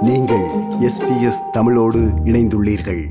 நீங்கள் எஸ்பிஎஸ் தமிழோடு இணைந்துள்ளீர்கள்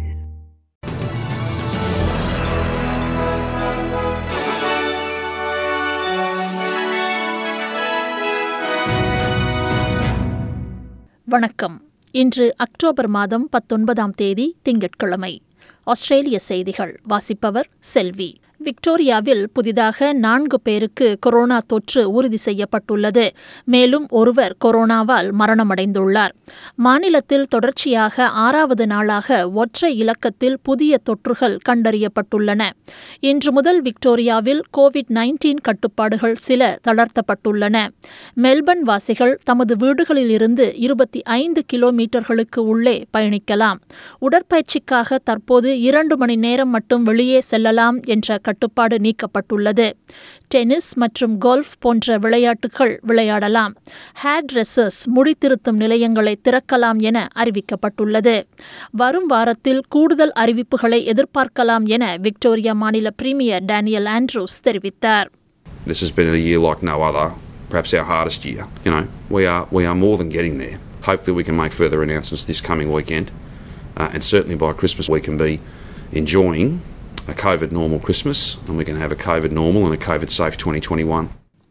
வணக்கம் இன்று அக்டோபர் மாதம் பத்தொன்பதாம் தேதி திங்கட்கிழமை ஆஸ்திரேலிய செய்திகள் வாசிப்பவர் செல்வி விக்டோரியாவில் புதிதாக நான்கு பேருக்கு கொரோனா தொற்று உறுதி செய்யப்பட்டுள்ளது மேலும் ஒருவர் கொரோனாவால் மரணமடைந்துள்ளார் மாநிலத்தில் தொடர்ச்சியாக ஆறாவது நாளாக ஒற்றை இலக்கத்தில் புதிய தொற்றுகள் கண்டறியப்பட்டுள்ளன இன்று முதல் விக்டோரியாவில் கோவிட் நைன்டீன் கட்டுப்பாடுகள் சில தளர்த்தப்பட்டுள்ளன மெல்பர்ன் வாசிகள் தமது வீடுகளில் இருந்து இருபத்தி ஐந்து கிலோமீட்டர்களுக்கு உள்ளே பயணிக்கலாம் உடற்பயிற்சிக்காக தற்போது இரண்டு மணி நேரம் மட்டும் வெளியே செல்லலாம் என்ற கட்டுப்பாடு நீக்கப்பட்டுள்ளது டென்னிஸ் மற்றும் கோல்ஃப் போன்ற விளையாட்டுகள் விளையாடலாம் ஹேர் ட்ரெஸ்ஸஸ் முடித்திருத்தும் நிலையங்களை திறக்கலாம் என அறிவிக்கப்பட்டுள்ளது வரும் வாரத்தில் கூடுதல் அறிவிப்புகளை எதிர்பார்க்கலாம் என விக்டோரியா மாநில பிரீமியர் டேனியல் ஆண்ட்ரூஸ் தெரிவித்தார் This has been a year like no other, perhaps our hardest year. You know, we are we are more than getting there. Hopefully, we can make further announcements this coming weekend, uh, and certainly by Christmas we can be enjoying a COVID normal Christmas, and we can have a COVID normal and a COVID safe 2021.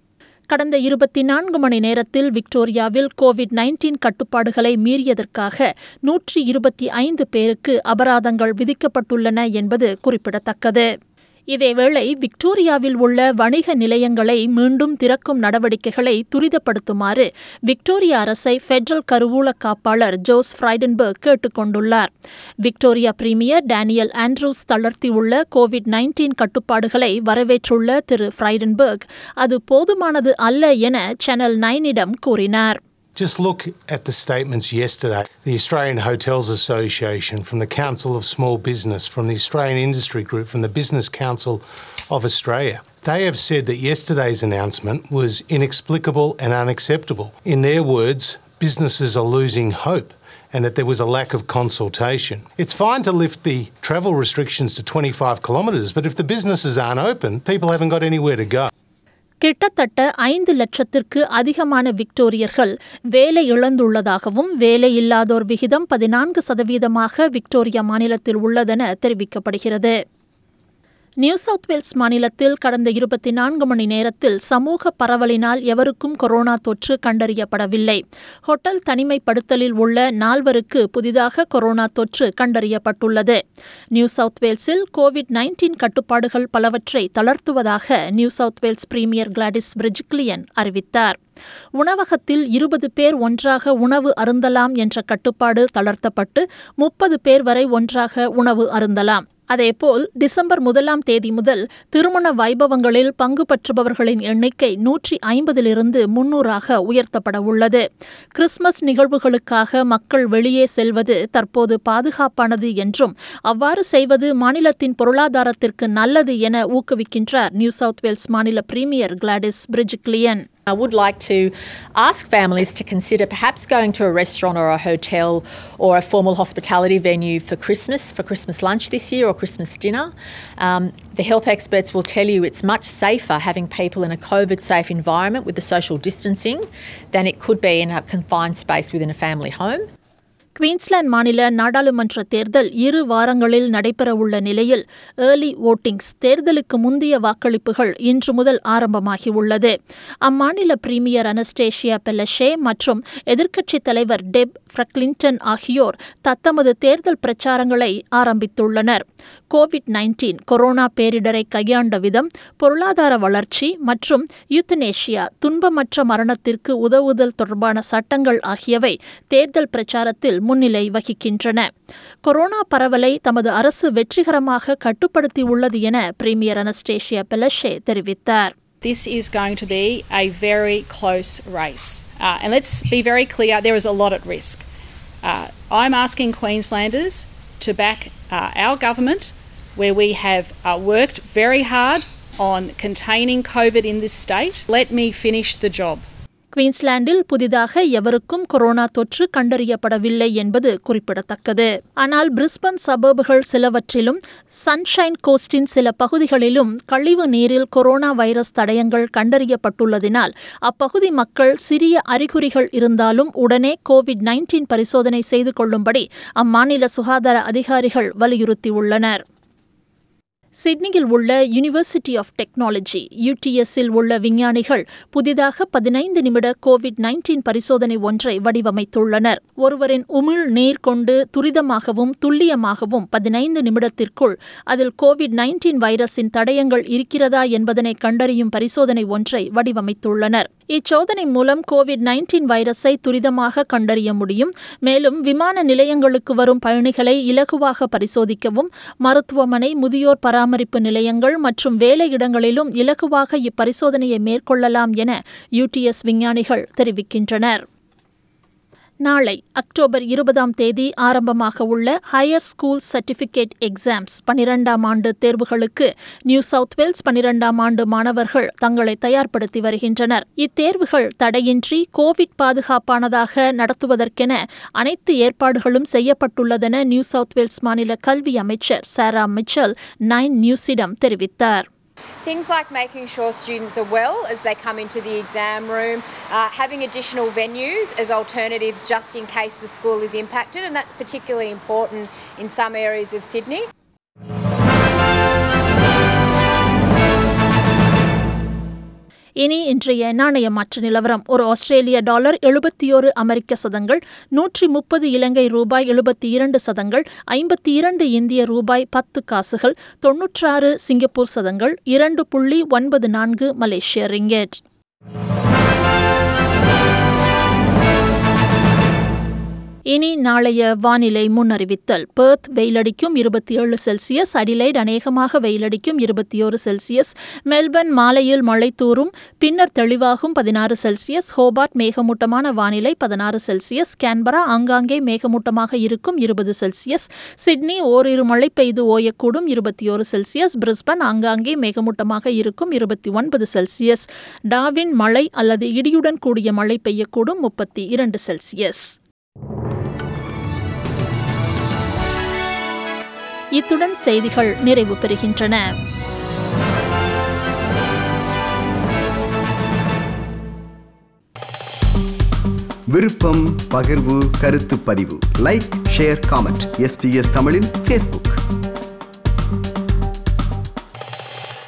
கடந்த இருபத்தி நான்கு மணி நேரத்தில் விக்டோரியாவில் Covid nineteen கட்டுப்பாடுகளை மீறியதற்காக நூற்றி இருபத்தி ஐந்து பேருக்கு அபராதங்கள் விதிக்கப்பட்டுள்ளன என்பது குறிப்பிடத்தக்கது இதேவேளை விக்டோரியாவில் உள்ள வணிக நிலையங்களை மீண்டும் திறக்கும் நடவடிக்கைகளை துரிதப்படுத்துமாறு விக்டோரியா அரசை பெடரல் கருவூல காப்பாளர் ஜோஸ் ஃப்ரைடன்பர்க் கேட்டுக் கொண்டுள்ளார் விக்டோரியா பிரீமியர் டேனியல் ஆண்ட்ரூஸ் தளர்த்தியுள்ள கோவிட் நைன்டீன் கட்டுப்பாடுகளை வரவேற்றுள்ள திரு ஃப்ரைடன்பர்க் அது போதுமானது அல்ல என சேனல் நைனிடம் கூறினார் Just look at the statements yesterday. The Australian Hotels Association, from the Council of Small Business, from the Australian Industry Group, from the Business Council of Australia. They have said that yesterday's announcement was inexplicable and unacceptable. In their words, businesses are losing hope and that there was a lack of consultation. It's fine to lift the travel restrictions to 25 kilometres, but if the businesses aren't open, people haven't got anywhere to go. கிட்டத்தட்ட ஐந்து லட்சத்திற்கு அதிகமான விக்டோரியர்கள் வேலை இழந்துள்ளதாகவும் வேலை இல்லாதோர் விகிதம் பதினான்கு சதவீதமாக Victoria மாநிலத்தில் உள்ளதென தெரிவிக்கப்படுகிறது நியூ சவுத் வேல்ஸ் மாநிலத்தில் கடந்த இருபத்தி நான்கு மணி நேரத்தில் சமூக பரவலினால் எவருக்கும் கொரோனா தொற்று கண்டறியப்படவில்லை ஹோட்டல் தனிமைப்படுத்தலில் உள்ள நால்வருக்கு புதிதாக கொரோனா தொற்று கண்டறியப்பட்டுள்ளது நியூ சவுத் வேல்ஸில் கோவிட் நைன்டீன் கட்டுப்பாடுகள் பலவற்றை தளர்த்துவதாக New South Wales premier Gladys Berejiklian அறிவித்தார் உணவகத்தில் இருபது பேர் ஒன்றாக உணவு அருந்தலாம் என்ற கட்டுப்பாடு தளர்த்தப்பட்டு முப்பது பேர் வரை ஒன்றாக உணவு அருந்தலாம் அதேபோல் டிசம்பர் முதலாம் தேதி முதல் திருமண வைபவங்களில் பங்கு பெற்றுபவர்களின் எண்ணிக்கை நூற்றி ஐம்பதிலிருந்து முன்னூறாக உயர்த்தப்பட உள்ளது கிறிஸ்துமஸ் நிகழ்வுகளுக்காக மக்கள் வெளியே செல்வது தற்போது பாதுகாப்பானது என்றும் அவ்வாறு செய்வது மாநிலத்தின் பொருளாதாரத்திற்கு நல்லது என ஊக்குவிக்கின்றார் நியூ சவுத் வேல்ஸ் மாநில premier Gladys Berejiklian I would like to ask families to consider perhaps going to a restaurant or a hotel or a formal hospitality venue for Christmas, for Christmas lunch this year or Christmas dinner. Um, the health experts will tell you it's much safer having people in a COVID safe environment with the social distancing than it could be in a confined space within a family home. Queensland மாநில நாடாளுமன்ற தேர்தல் இரு வாரங்களில் நடைபெறவுள்ள நிலையில் early ஓட்டிங்ஸ் தேர்தலுக்கு முந்தைய வாக்களிப்புகள் இன்று முதல் ஆரம்பமாகியுள்ளது அம்மாநில பிரீமியர் அனஸ்டேஷியா பெலஷே மற்றும் எதிர்க்கட்சித் தலைவர் டெப் ஃப்ரக்லின்டன் ஆகியோர் தத்தமது தேர்தல் பிரச்சாரங்களை ஆரம்பித்துள்ளனர் கோவிட் நைன்டீன் கொரோனா பேரிடரை கையாண்ட விதம் பொருளாதார வளர்ச்சி மற்றும் யூத்தனேஷியா துன்பமற்ற மரணத்திற்கு உதவுதல் தொடர்பான சட்டங்கள் ஆகியவை தேர்தல் பிரச்சாரத்தில் முன்னிலை வகிக்கின்றன கொரோனா பரவலை தமது அரசு வெற்றிகரமாக கட்டுப்படுத்தியுள்ளது என பிரீமியர் அனஸ்டேஷியா பெலஷே தெரிவித்தார் This is going to be a very close race. Uh, and let's be very clear there is a lot at risk. Uh, I'm asking Queenslanders to back uh, our government, where we have uh, worked very hard on containing COVID in this state. Let me finish the job. குயின்ஸ்லாந்தில் புதிதாக எவருக்கும் corona தொற்று கண்டறியப்படவில்லை என்பது குறிப்பிடத்தக்கது ஆனால் Brisbane சபர்புகள் சிலவற்றிலும் sunshine கோஸ்டின் சில பகுதிகளிலும் கழிவு நீரில் கொரோனா வைரஸ் தடயங்கள் கண்டறியப்பட்டுள்ளதினால் அப்பகுதி மக்கள் சிறிய அறிகுறிகள் இருந்தாலும் உடனே கோவிட் நைன்டீன் பரிசோதனை செய்து கொள்ளும்படி அம்மாநில சுகாதார அதிகாரிகள் வலியுறுத்தியுள்ளனர் சிட்னியில் உள்ள யூனிவர்சிட்டி ஆஃப் டெக்னாலஜி யூடிஎஸ்ஸில் உள்ள விஞ்ஞானிகள் புதிதாக பதினைந்து நிமிட கோவிட் நைன்டீன் பரிசோதனை ஒன்றை வடிவமைத்துள்ளனர் ஒருவரின் உமிழ் நீர் கொண்டு துரிதமாகவும் துல்லியமாகவும் பதினைந்து நிமிடத்திற்குள் அதில் கோவிட் நைன்டீன் வைரஸின் தடயங்கள் இருக்கிறதா என்பதனை கண்டறியும் பரிசோதனை ஒன்றை வடிவமைத்துள்ளனர் இச்சோதனை மூலம் கோவிட் நைன்டீன் வைரஸை துரிதமாக கண்டறிய முடியும் மேலும் விமான நிலையங்களுக்கு வரும் பயணிகளை இலகுவாக பரிசோதிக்கவும் மருத்துவமனை முதியோர் பராமரிப்பு நிலையங்கள் மற்றும் வேலையிடங்களிலும் இலகுவாக இப்பரிசோதனையை மேற்கொள்ளலாம் என யூடிஎஸ் விஞ்ஞானிகள் தெரிவிக்கின்றனர் நாளை அக்டோபர் இருபதாம் தேதி ஆரம்பமாக உள்ள ஹையர் ஸ்கூல் சர்டிபிகேட் எக்ஸாம்ஸ் பனிரெண்டாம் ஆண்டு தேர்வுகளுக்கு நியூ சவுத் வேல்ஸ் பனிரெண்டாம் ஆண்டு மாணவர்கள் தங்களை தயார்படுத்தி வருகின்றனர் இத்தேர்வுகள் தடையின்றி கோவிட் பாதுகாப்பானதாக நடத்துவதற்கென அனைத்து ஏற்பாடுகளும் செய்யப்பட்டுள்ளதென நியூ சவுத் வேல்ஸ் மாநில கல்வி அமைச்சர் சாரா மிச்சல் நைன் நியூஸிடம் தெரிவித்தார் Things like making sure students are well as they come into the exam room, uh, having additional venues as alternatives just in case the school is impacted, and that's particularly important in some areas of Sydney. இனி இன்றைய நாணய மாற்று நிலவரம் ஒரு ஆஸ்திரேலிய dollar எழுபத்தியோரு அமெரிக்க சதங்கள் நூற்றி முப்பது இலங்கை ரூபாய் எழுபத்தி இரண்டு சதங்கள் ஐம்பத்தி இரண்டு இந்திய ரூபாய் பத்து காசுகள் தொன்னூற்றாறு சிங்கப்பூர் சதங்கள் இரண்டு புள்ளி ஒன்பது நான்கு மலேசிய ரிங்கெட் இனி நாளைய வானிலை முன்னறிவித்தல் பெர்த் வெயிலடிக்கும் இருபத்தி ஏழு செல்சியஸ் அடிலைட் அநேகமாக வெயிலடிக்கும் இருபத்தி ஓரு செல்சியஸ் மெல்பர்ன் மாலையில் மழை தூரும் பின்னர் தெளிவாகும் பதினாறு செல்சியஸ் ஹோபார்ட் மேகமூட்டமான வானிலை பதினாறு செல்சியஸ் கேன்பரா ஆங்காங்கே மேகமூட்டமாக இருக்கும் இருபது செல்சியஸ் சிட்னி ஓரிரு மழை பெய்து ஓயக்கூடும் இருபத்தி ஓரு செல்சியஸ் பிரிஸ்பன் ஆங்காங்கே மேகமூட்டமாக இருக்கும் இருபத்தி ஒன்பது செல்சியஸ் டாவின் மழை அல்லது இடியுடன் கூடிய மழை பெய்யக்கூடும் முப்பத்தி இரண்டு செல்சியஸ் இத்துடன் செய்திகள் நிறைவு பெறுகின்றன விருப்பம் பகிர்வு கருத்து பதிவு லைக் ஷேர் காமெண்ட் எஸ்பிஎஸ் தமிழின் ஃபேஸ்புக்